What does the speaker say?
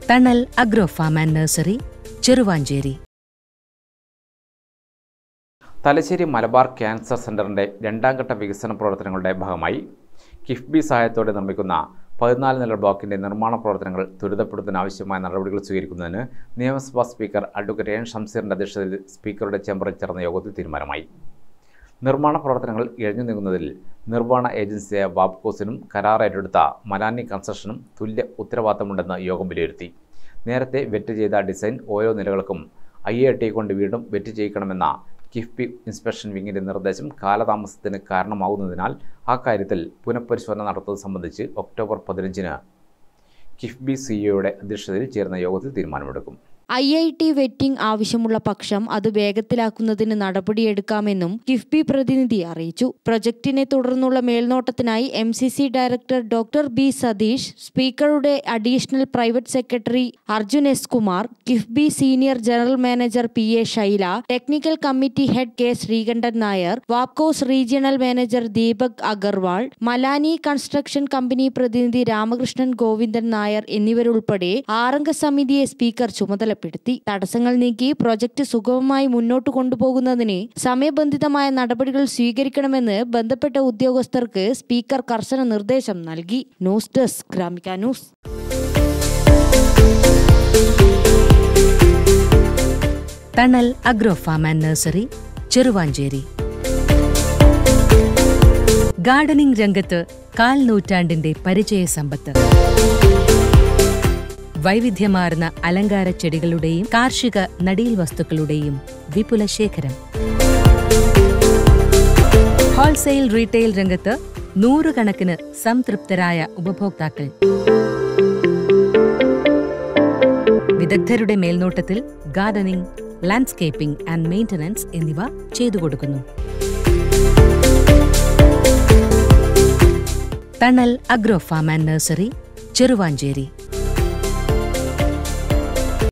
തണൽ agro farm and nursery Cheruvanchery Thalassery Malabar cancer സെൻ്ററിൻ്റെ രണ്ടാം ഘട്ട വികസന പ്രവർത്തനങ്ങളുടെ ഭാഗമായി കിഫ്ബി സഹായത്തോടെ നിർമ്മിക്കുന്ന പതിനാല് നില ബ്ലോക്കിൻ്റെ നിർമ്മാണ പ്രവർത്തനങ്ങൾ ത്വരിതപ്പെടുത്താനാവശ്യമായ നടപടികൾ സ്വീകരിക്കുന്നതിന് നിയമസഭാ സ്പീക്കർ അഡ്വക്കേറ്റ് എൻ ഷംസീറിൻ്റെ അധ്യക്ഷതയിൽ സ്പീക്കറുടെ ചേംബറിൽ ചേർന്ന യോഗത്തിൽ തീരുമാനമായി നിർമ്മാണ പ്രവർത്തനങ്ങൾ ഇഴഞ്ഞു നീങ്ങുന്നതിൽ നിർവ്വഹണ ഏജൻസിയായ വാബ്കോസിനും കരാർ ഏറ്റെടുത്ത മലാനി കൺസ്ട്രക്ഷനും തുല്യ ഉത്തരവാദിത്തമുണ്ടെന്ന് യോഗം വിലയിരുത്തി നേരത്തെ വെറ്റ് ചെയ്ത ഡിസൈൻ ഓരോ നിലകൾക്കും ഐ എ ടി കൊണ്ട് വീണ്ടും വെറ്റ് ചെയ്യിക്കണമെന്ന കിഫ്ബി ഇൻസ്പെക്ഷൻ വിങ്ങിൻ്റെ നിർദ്ദേശം കാലതാമസത്തിന് കാരണമാകുന്നതിനാൽ ആ കാര്യത്തിൽ പുനഃപരിശോധന നടത്തുന്നത് സംബന്ധിച്ച് ഒക്ടോബർ പതിനഞ്ചിന് കിഫ്ബി സിഇഒയുടെ അധ്യക്ഷതയിൽ ചേർന്ന യോഗത്തിൽ തീരുമാനമെടുക്കും ഐ ഐ ടി വെറ്റിംഗ് ആവശ്യമുള്ള പക്ഷം അത് വേഗത്തിലാക്കുന്നതിന് നടപടിയെടുക്കാമെന്നും കിഫ്ബി പ്രതിനിധി അറിയിച്ചു പ്രൊജക്ടിനെ തുടർന്നുള്ള മേൽനോട്ടത്തിനായി M C C director doctor B Satheesh സ്പീക്കറുടെ additional private secretary Arjun S Kumar KIIFB senior general manager P A Shaila technical committee head K Sreekantan Nair വാപ്കോസ് regional manager Deepak Agarwal Malani construction company പ്രതിനിധി രാമകൃഷ്ണൻ ഗോവിന്ദൻ നായർ എന്നിവരുൾപ്പെടെ ആറംഗ സമിതിയെ സ്പീക്കർ ചുമതലപ്പെടുത്തി തടസ്സങ്ങൾ നീക്കി പ്രൊജക്ട് സുഗമമായി മുന്നോട്ട് കൊണ്ടുപോകുന്നതിന് സമയബന്ധിതമായ നടപടികൾ സ്വീകരിക്കണമെന്ന് ബന്ധപ്പെട്ട ഉദ്യോഗസ്ഥർക്ക് സ്പീക്കർ കർശന നിർദ്ദേശം നൽകി news desk Gramika news Thanal agro farm and nursery Cheruvanchery gardening രംഗത്ത് കാൽ നൂറ്റാണ്ടിന്റെ പരിചയ സമ്പത്ത് വൈവിധ്യമാർന്ന അലങ്കാര ചെടികളുടെയും കാർഷിക നടീൽ വസ്തുക്കളുടെയും വിപുല ശേഖരം ഹോൾസെയിൽ റീറ്റെയിൽ രംഗത്ത് നൂറുകണക്കിന് സംതൃപ്തരായ ഉപഭോക്താക്കൾ വിദഗ്ധരുടെ മേൽനോട്ടത്തിൽ ഗാർഡനിംഗ് ലാൻഡ്സ്കേപ്പിംഗ് ആൻഡ് മെയിന്റനൻസ് എന്നിവ ചെയ്തു കൊടുക്കുന്നു Thanal agro farm and nursery Cheruvanchery